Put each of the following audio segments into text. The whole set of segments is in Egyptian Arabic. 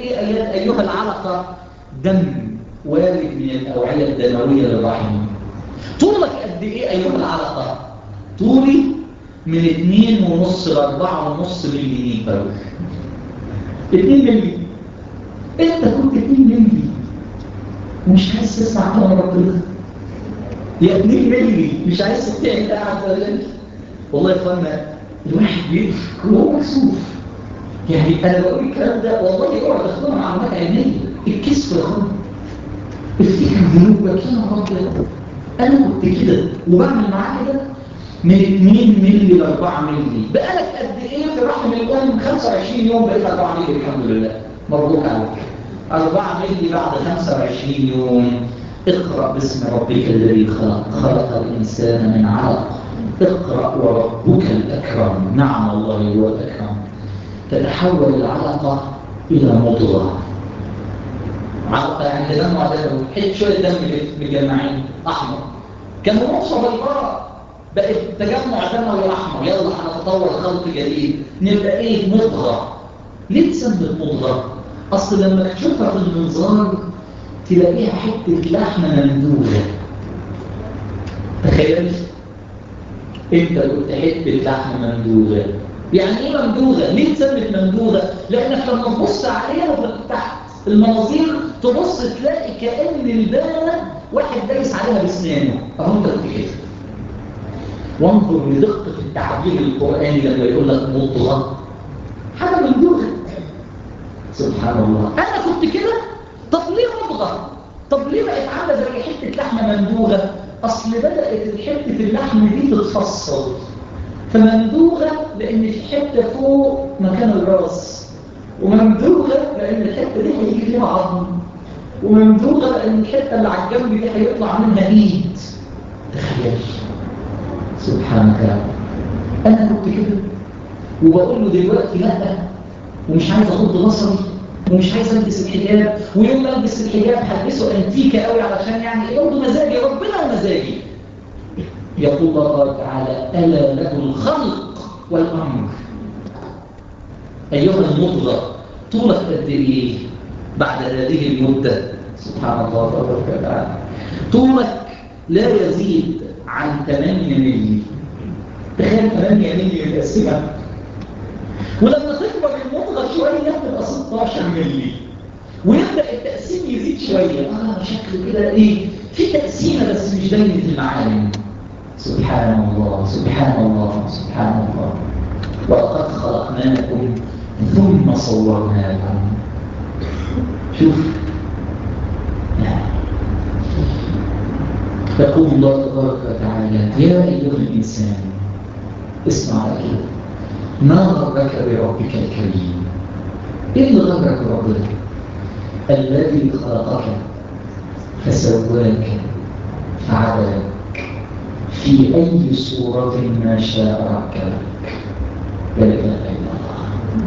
ايه ايات ايها العلقه دم وارد من الاوعيه الدمويه للرحم طولك قد ايه ايها العلقه طولي من 2 ونص ل 4 ونص مليمتر 2 ملي انت كنت 2 ملي ومش عايز تسمع كلام ربنا يا 2 ملي مش عايز تستطيع انت قاعد ولا والله يا اخوانا الواحد بيكفر وهو مكسوف يعني انا بقول الكلام ده والله يقعد اخونا معلومات علميه الكسف يا اخوانا افتكر ذنوبك يا رب انا كنت كده وبعمل معاه كده من 2 مللي ل 4 مللي بقالك قد ايه في رحم الام 25 يوم بقيت 4 مللي الحمد لله مبروك عليك 4 مللي بعد 25 يوم اقرا باسم ربك الذي خلق خلق الانسان من علق اقرا وربك الاكرم نعم الله هو الاكرم تتحول العلقه الى مضغه علقه يعني دم معدنه حته شويه دم متجمعين احمر كانوا نقصه بيضاء بقت تجمع دموي احمر يلا هنتطور خلق جديد نبقى ايه مضغه ليه تسمى مضغه اصل لما تشوفها في المنظار تلاقيها حته لحمه ممدوده تخيل انت قلت حته لحمه ممدوده يعني ايه ممدوده ليه اتسمت ممدوده لانك لما تبص عليها تحت المناظير تبص تلاقي كأن البانة واحد دايس عليها بسنانه اهو انت قلت كده وانظر لدقة التعبير القرآني لما يقول لك مضغة حاجة ممدوده سبحان الله انا كنت كده طب ليه مضغة طب ليه بقت عامله زي حته لحمه مندوغه اصل بدات حته اللحم دي تتفصل فمندوغه لان في حته فوق مكان الراس ومندوغه لان الحته دي هيجي فيها عظم ومندوغه لان الحته اللي على الجنب دي هيطلع منها ايد تخيل سبحانك يا رب انا كنت كده وبقول له دلوقتي لا ومش عايز اغض بصري ومش عايز البس الحجاب ويوم ما البس الحجاب هلبسه انتيكه قوي علشان يعني برضه مزاجي ربنا ومزاجي يقول الله تعالى الا له الخلق والامر ايها المضغه طولك قد ايه بعد هذه المده سبحان الله تبارك وتعالى طولك لا يزيد عن 8 مللي تخيل 8 مللي متقسمه ولما تكبر المضغه شويه تبقى 16 مللي ويبدا التقسيم يزيد شويه اه شكله كده ايه في تقسيمه بس مش باينه المعالم سبحان الله سبحان الله سبحان الله ولقد خلقناكم ثم صورناكم شوف يقول الله تبارك وتعالى يا ايها الانسان اسمع كده ما غرك بربك الكريم ايه اللي غرك بربك الذي خلقك فسواك فعدلك في اي صورة ما شاء ركبك لا اله الا الله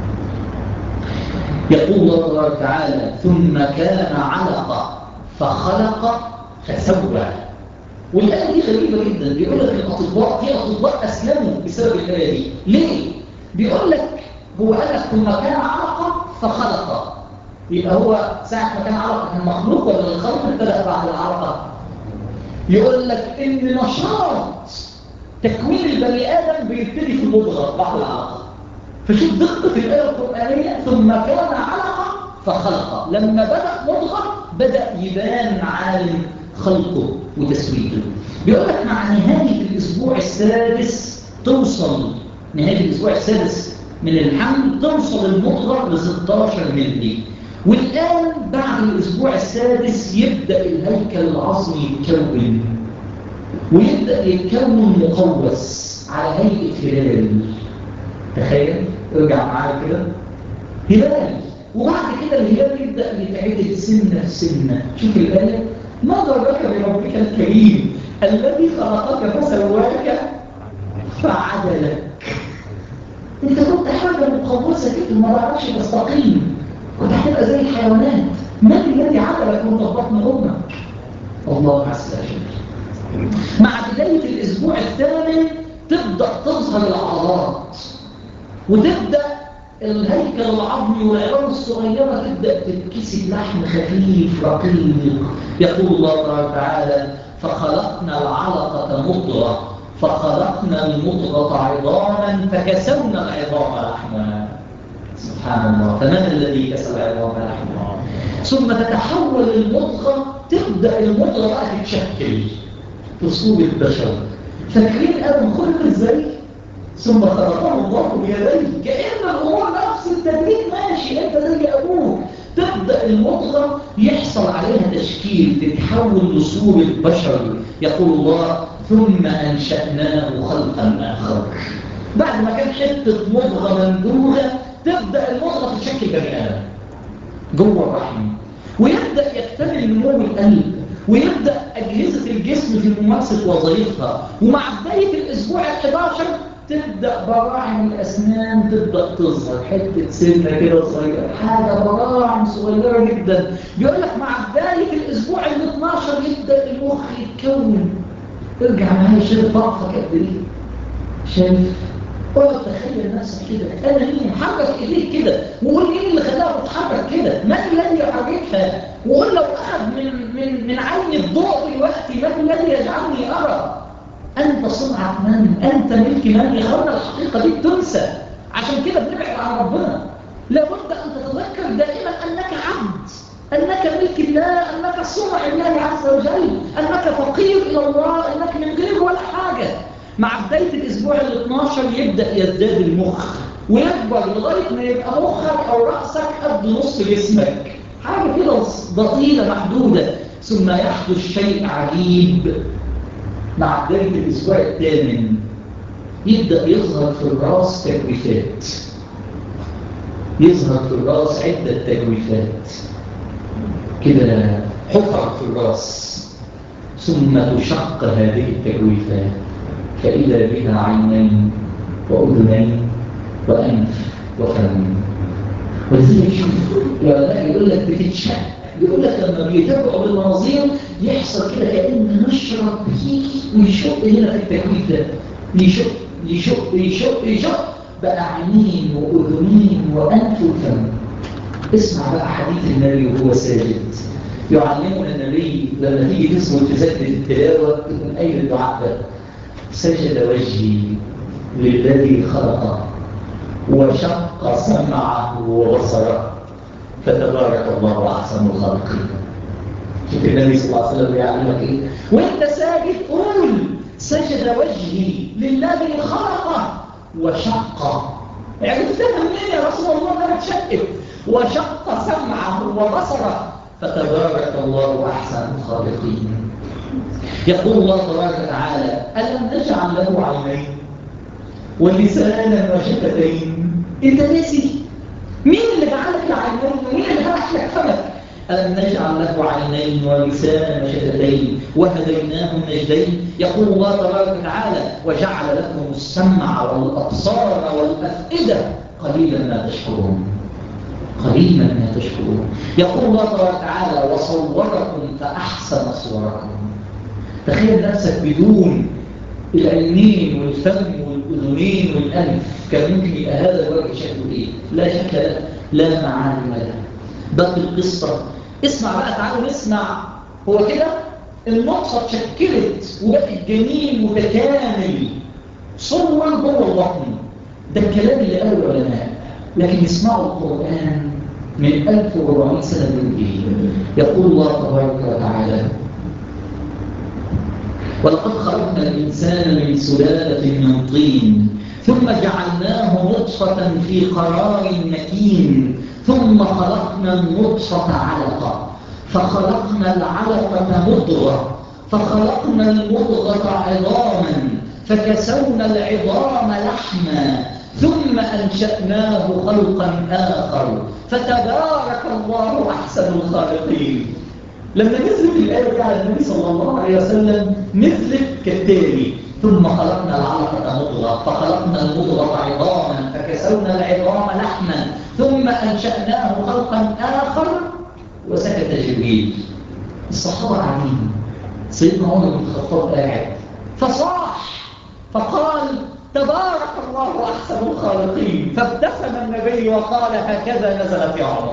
يقول الله تبارك وتعالى ثم كان علقة فخلق فسوى والآية دي غريبة جدا بيقول لك الأطباء في أطباء أسلموا بسبب الآية دي ليه؟ بيقول لك هو قال لك ثم كان علقة فخلق يبقى هو ساعة ما كان علقة كان مخلوق ولا الخلق ابتدأ بعد العلقة يقول لك إن نشاط تكوين البني آدم بيبتدي في المضغة بعد العلقة فشوف دقة الآية القرآنية ثم كان علقة فخلق لما بدأ مضغة بدأ يبان عالم خلقه وتسويته بيقول لك مع نهاية الأسبوع السادس توصل نهاية الأسبوع السادس من الحمل توصل المضغة ل 16 مللي والآن بعد الأسبوع السادس يبدأ الهيكل العظمي يتكون ويبدأ يتكون مقوس على هيئة هلال تخيل ارجع معايا كده هلال وبعد كده الهلال يبدأ يتعدل سنة سنة شوف الآية ما ضرك بربك الكريم الذي خلقك فسواك فعدلك انت كنت حاجة مقوسة كده ما تعرفش تستقيم كنت هتبقى زي الحيوانات من الذي عدلك من بطن امك الله عز وجل مع بداية الاسبوع الثامن تبدأ تظهر العضلات وتبدأ الهيكل العظمي والعظام الصغيرة تبدأ تتكسب لحم خفيف رقيق يقول الله تبارك وتعالى فخلقنا العلقة مضغة فخلقنا المضغة عظاما فكسونا العظام لحما سبحان الله فمن الذي كسب العظام لحما ثم تتحول المضغة تبدأ المضغة بقى تتشكل في صورة بشر فاكرين ادم خلق ازاي ثم خلقه الله بيديه كأن الأمور نفس التدريج ماشي أنت زي أبوك تبدأ المضغة يحصل عليها تشكيل تتحول لصورة بشر يقول الله ثم أنشأناه خلقا آخر بعد ما كان حتة مضغة مندوغة تبدأ المضغة تشكل بني آدم جوه الرحم ويبدأ يكتمل نمو القلب ويبدأ أجهزة الجسم في ممارسة وظيفتها ومع بداية الأسبوع ال11 تبدأ براعم الأسنان تبدأ تظهر حتة سنة كده صغيرة حاجة براعم صغيرة جدا بيقول لك مع بداية الأسبوع ال12 يبدأ المخ يتكون ارجع معايا شايف ضعفك قد ايه شايف اقعد تخيل نفسك كده انا مين حرك ايديك كده وقول مين اللي خلاها تتحرك كده من الذي يحركها وقول لو اخذ من من من عين الضوء دلوقتي من الذي يجعلني ارى انت صنعة من انت ملك من يا اخوانا الحقيقه دي تنسى عشان كده بنبعد عن ربنا لابد ان تتذكر دائما انك عبد انك ملك الله انك صنع الله عز وجل انك فقير الى الله انك من غير ولا حاجه مع بداية الأسبوع ال 12 يبدأ يزداد المخ ويكبر لغاية ما يبقى مخك أو رأسك قد نص جسمك حاجة كده ضئيلة محدودة ثم يحدث شيء عجيب مع بداية الأسبوع الثامن يبدأ يظهر في الرأس تجويفات يظهر في الرأس عدة تجويفات كده حفر في الرأس ثم تشق هذه التجويفات فإذا بها عينين وأذنين وأنف وفم ولذلك شوف العلماء يقول لك بتتشق يقول لك لما بيتابعوا بالمناظير يحصل كده كأن نشرب بيجي ويشق هنا في التكويف ده يشق يشق يشق يشق بقى عينين وأذنين وأنف وفم اسمع بقى حديث النبي وهو ساجد يعلمنا النبي لما تيجي تسمع تسجد التلاوة تكون أي الدعاء ده سجد وجهي للذي خلقه وشق سمعه وبصره فتبارك الله احسن الخالقين شوف النبي صلى الله عليه وسلم يعلمك ايه وانت ساجد قول سجد وجهي للذي خلقه وشق عرفتها منين يا رسول الله انا اتشقت وشق سمعه وبصره فتبارك الله احسن الخالقين يقول الله تبارك وتعالى ألم نجعل له عينين ولسانا وشفتين انت ناسي مين اللي جعل لك العينين ومين اللي فتح لك فمك ألم نجعل له عينين ولسانا وشفتين وهديناه النجدين يقول الله تبارك وتعالى وجعل لكم السمع والأبصار والأفئدة قليلا ما تشكرون قليلا ما تشكرون يقول الله تبارك وتعالى وصوركم فأحسن صوركم تخيل نفسك بدون العينين والفم والأذنين والأنف كان ممكن يبقى هذا الوجه شكله إيه؟ لا شك له لا معالم له باقي القصة اسمع بقى تعالوا نسمع هو كده النطفة اتشكلت وبقت جميل متكامل صور جوه البطن ده الكلام اللي قاله العلماء لكن يسمعوا القرآن من 1400 سنة من يقول الله تبارك وتعالى ولقد خلقنا الإنسان من سلالة من طين ثم جعلناه نطفة في قرار مكين ثم خلقنا النطفة علقة فخلقنا العلقة مضغة فخلقنا المضغة عظاما فكسونا العظام لحما ثم أنشأناه خلقا آخر فتبارك الله أحسن الخالقين لما نزلت الآية على النبي صلى الله عليه وسلم نزلت كالتالي ثم خلقنا العلقة مضغة فخلقنا المضغة عظاما فكسونا العظام لحما ثم أنشأناه خلقا آخر وسكت جبريل الصحابة قاعدين سيدنا عمر بن الخطاب قاعد فصاح فقال تبارك الله أحسن الخالقين فابتسم النبي وقال هكذا نزلت يا عمر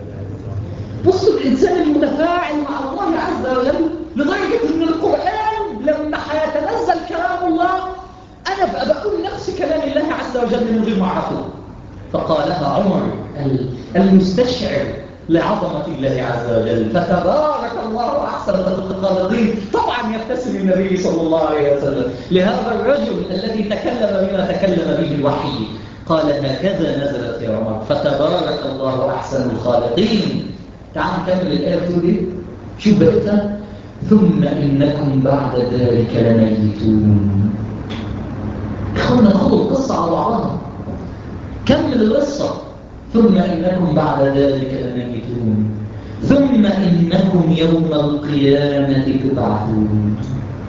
بصوا الإنسان المتفاعل مع الله عز وجل لدرجة أن القرآن لما هيتنزل كلام الله أنا بقى بقول نفس كلام الله عز وجل من غير ما أعرفه فقالها عمر المستشعر لعظمة الله عز وجل فتبارك الله أحسن الخالقين طبعا يبتسم النبي صلى الله عليه وسلم لهذا الرجل الذي تكلم بما تكلم به الوحي قال هكذا نزلت يا عمر فتبارك الله أحسن الخالقين تعال نكمل الآية بتقول إيه؟ شوف بقيتها ثم إنكم بعد ذلك لميتون إخوانا خذوا القصة على بعضها كمل القصة ثم إنكم بعد ذلك لميتون ثم إنكم يوم القيامة تبعثون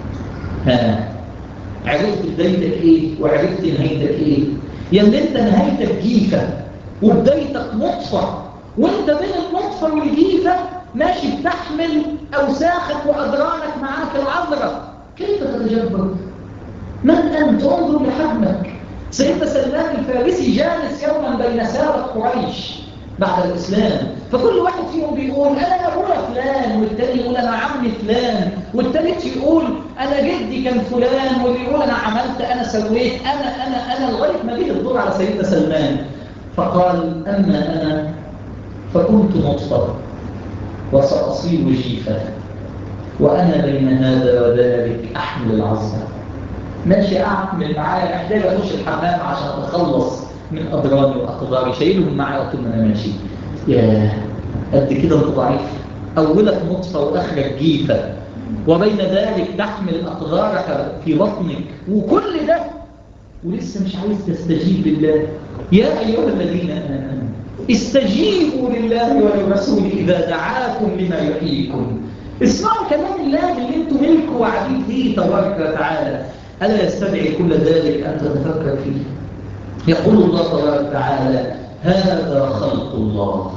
ها عرفت بدايتك إيه وعرفت نهايتك إيه يا اللي أنت نهايتك جيفة وبدايتك نطفة وانت بين النطفة والجيفة ماشي بتحمل أوساخك وأدرانك معاك العذرة كيف تتجبر؟ من أنت؟ انظر لحجمك سيدنا سلمان الفارسي جالس يوما بين سارة قريش بعد الإسلام فكل واحد فيهم بيقول أنا أبويا فلان والتاني يقول أنا عمي فلان والتالت يقول أنا جدي كان فلان واللي يقول أنا عملت أنا سويت أنا أنا أنا لغاية ما جه الدور على سيدنا سلمان فقال أما أنا فكنت نطفة وسأصير جيفة وأنا بين هذا وذلك أحمل العظمة ماشي أعمل معايا محتاج أخش الحمام عشان أتخلص من أضراري وأقداري شايلهم معايا وقت ما أنا ماشي يا قد كده أنت ضعيف أولك نطفة وآخرك جيفة وبين ذلك تحمل أقدارك في بطنك وكل ده ولسه مش عايز تستجيب لله يا أيها الذين آمنوا استجيبوا لله وللرسول إذا دعاكم لما يحييكم اسمعوا كلام الله اللي انتم ملك وعبيد فيه تبارك وتعالى ألا يستدعي كل ذلك أن تتفكر فيه يقول الله تبارك وتعالى هذا خلق الله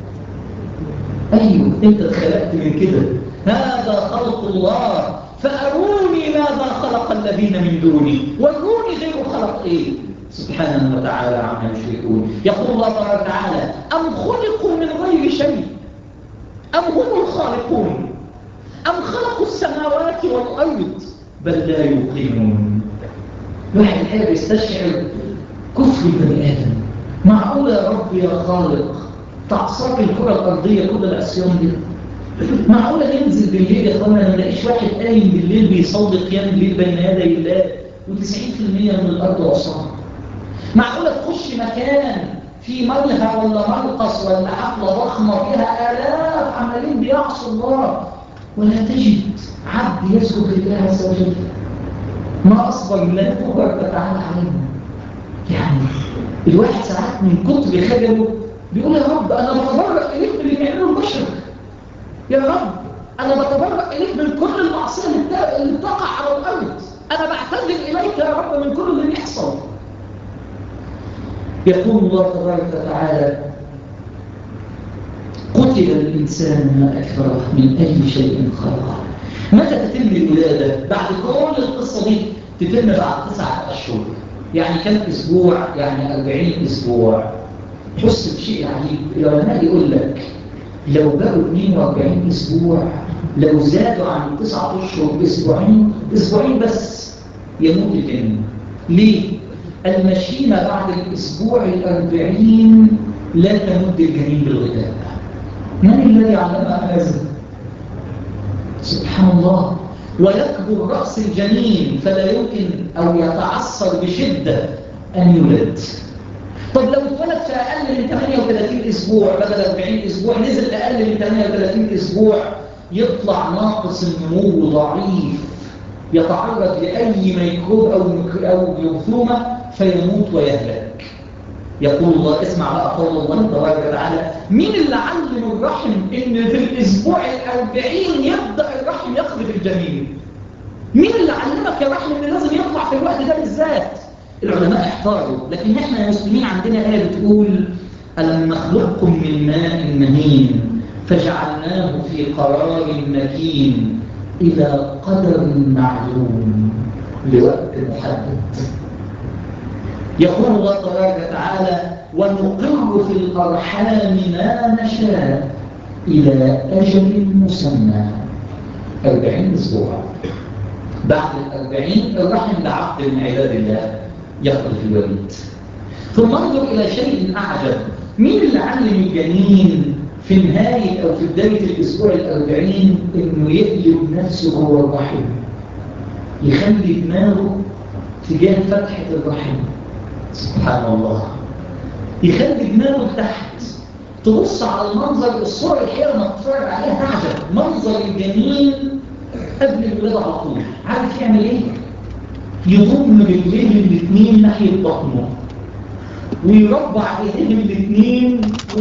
أيوه أنت اتخلقت من كده هذا خلق الله فأروني ماذا خلق الذين من دوني وروني غير خلق إيه سبحانه وتعالى عما يشركون يقول الله تبارك وتعالى أم خلقوا من غير شيء أم هم الخالقون أم خلقوا السماوات والأرض بل لا يوقنون واحد الحقيقة بيستشعر كفر البني آدم معقول يا رب يا خالق تعصاك الكرة الأرضية كل العصيان دي معقولة ننزل بالليل يا اخوانا ما نلاقيش واحد قايم بالليل بيصلي قيام الليل بين يدي الله و90% من الأرض عصام معقولة تخش مكان في ملهى ولا مرقص ولا حفلة ضخمة فيها آلاف عمالين بيعصوا الله ولا تجد عبد يسجد لله عز وجل ما أصبر الله تبارك وتعالى علينا يعني الواحد ساعات من كتر خجله بيقول يا رب أنا بتبرأ إليك من اللي بيعمله البشر يا رب أنا بتبرأ إليك من كل المعصية اللي بتقع على الأرض أنا بعتذر إليك يا رب من كل اللي بيحصل يقول الله تبارك وتعالى قتل الإنسان ما أكثره من أي شيء خلقه متى تتم الولادة؟ بعد كل القصة دي تتم بعد تسعة أشهر يعني كم أسبوع؟ يعني أربعين أسبوع حس بشيء عجيب العلماء يقول لك لو بقوا 42 أسبوع لو زادوا عن تسعة أشهر بأسبوعين أسبوعين بس يموت الجنين ليه؟ المشيمة بعد الأسبوع الأربعين لا تمد الجنين بالغذاء من الذي علمها هذا؟ سبحان الله ويكبر رأس الجنين فلا يمكن أو يتعصر بشدة أن يولد طب لو اتولد في أقل من 38 أسبوع بدل 40 أسبوع نزل أقل من 38 أسبوع يطلع ناقص النمو ضعيف يتعرض لأي ميكروب أو, أو جرثومة فيموت ويهلك يقول الله اسمع بقى قول الله تبارك وتعالى مين اللي علم الرحم ان في الاسبوع الأربعين يبدا الرحم يقذف الجنين مين اللي علمك يا رحم ان لازم يطلع في الوقت ده بالذات العلماء احتاروا لكن احنا يا مسلمين عندنا ايه بتقول الم نخلقكم من ماء مهين فجعلناه في قرار مكين الى قدر معلوم لوقت محدد يقول الله تبارك وتعالى ونقر في الأرحام ما نشاء إلى أجل مسمى أربعين أسبوع بعد الأربعين الرحم لعبد من عباد الله يخرج الوليد ثم انظر إلى شيء أعجب مين اللي علم الجنين في نهاية أو في بداية الأسبوع الأربعين إنه يقلب نفسه هو الرحم يخلي دماغه تجاه فتحة الرحم سبحان الله يخلي دماغه تحت تبص على المنظر الصورة الحقيقة ما تتفرج عليها تعجب منظر الجنين قبل الولادة على طول عارف يعمل ايه؟ يضم رجليه الاثنين ناحية بطنه ويربع ايديه الاثنين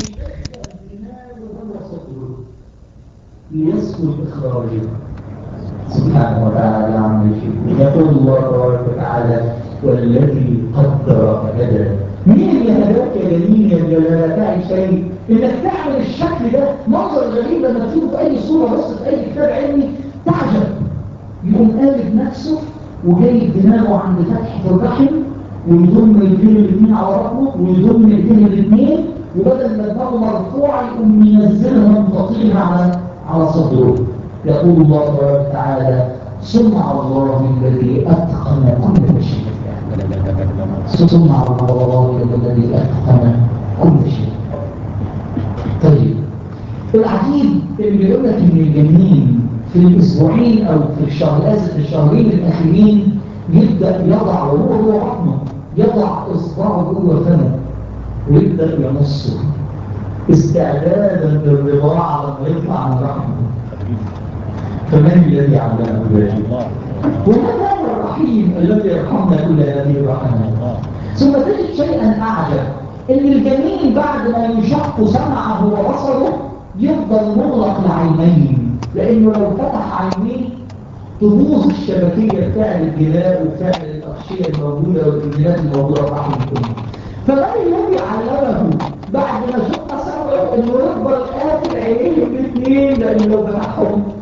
ليسكن اخراجه سبحانه وتعالى عما يشركون يقول الله تبارك وتعالى والذي قدر فهدى مين اللي هداك يا جميل يا جلالة تعي شيء انك تعمل الشكل ده منظر غريب لما تشوفه في اي صورة بس في اي كتاب علمي تعجب يقوم قالب نفسه وجايب دماغه عند فتحة الرحم ويضم الاثنين الاثنين على رقبه ويضم الاثنين الاثنين وبدل ما دماغه مرفوعة يقوم منزلها مستطيلة على على صدره يقول الله تبارك وتعالى صنع الله الذي اتقن كل شيء صنع الله الذي اتقن كل شيء طيب العجيب اللي بيقول لك ان الجنين في الاسبوعين او في الشهر اسف الشهرين الاخيرين يبدا يضع وهو جوه بطنه يضع اصبعه جوه فمه ويبدا يمصه استعدادا للرضاعه لما يطلع من رحمه فمن الذي علمه ذلك وهذا هو الرحيم الذي يرحمنا كل هذه الرحمات ثم تجد شيئا اعجب ان الجنين بعد ما يشق سمعه وبصره يفضل مغلق العينين لانه لو فتح عينيه تبوظ الشبكيه بتاع الجلاب وبتاع الاغشيه الموجوده والانجلات الموجوده في الرحم كله فمن الذي علمه بعد ما شق سمعه انه يفضل قافل عينيه الاثنين لانه لو فتحهم